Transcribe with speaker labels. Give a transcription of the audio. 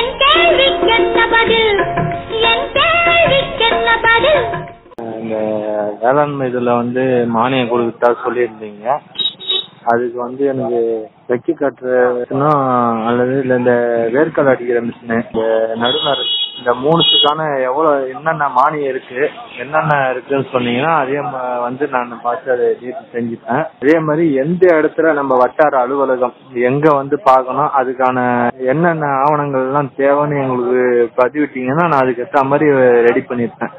Speaker 1: என் கேள்விக்கென்ன பதில் என் கேள்விக்கென்ன பதில்
Speaker 2: இந்த வேளாண்மை இதில் வந்து மானியம் கொடுத்தா சொல்லியிருந்தீங்க அதுக்கு வந்து எனக்கு வெக்கி கட்டுறதுன்னா அல்லது இல்லை இந்த வேர்க்கடை அடிக்கிற மிஷினு இந்த நடுநர் இந்த மூணுத்துக்கான எவ்வளோ என்னென்ன மானியம் இருக்கு என்னென்ன இருக்குன்னு சொன்னீங்கன்னா அதே ம- வந்து நான் பார்த்து அதை டீட் செஞ்சுப்பேன் அதே மாதிரி எந்த இடத்துல நம்ம வட்டார அலுவலகம் எங்க வந்து பார்க்கணும் அதுக்கான என்னென்ன ஆவணங்கள்லாம் தேவைன்னு எங்களுக்கு பதிவிட்டீங்கன்னா நான் அதுக்கு ஏற்ற மாதிரி ரெடி பண்ணியிருப்பேன்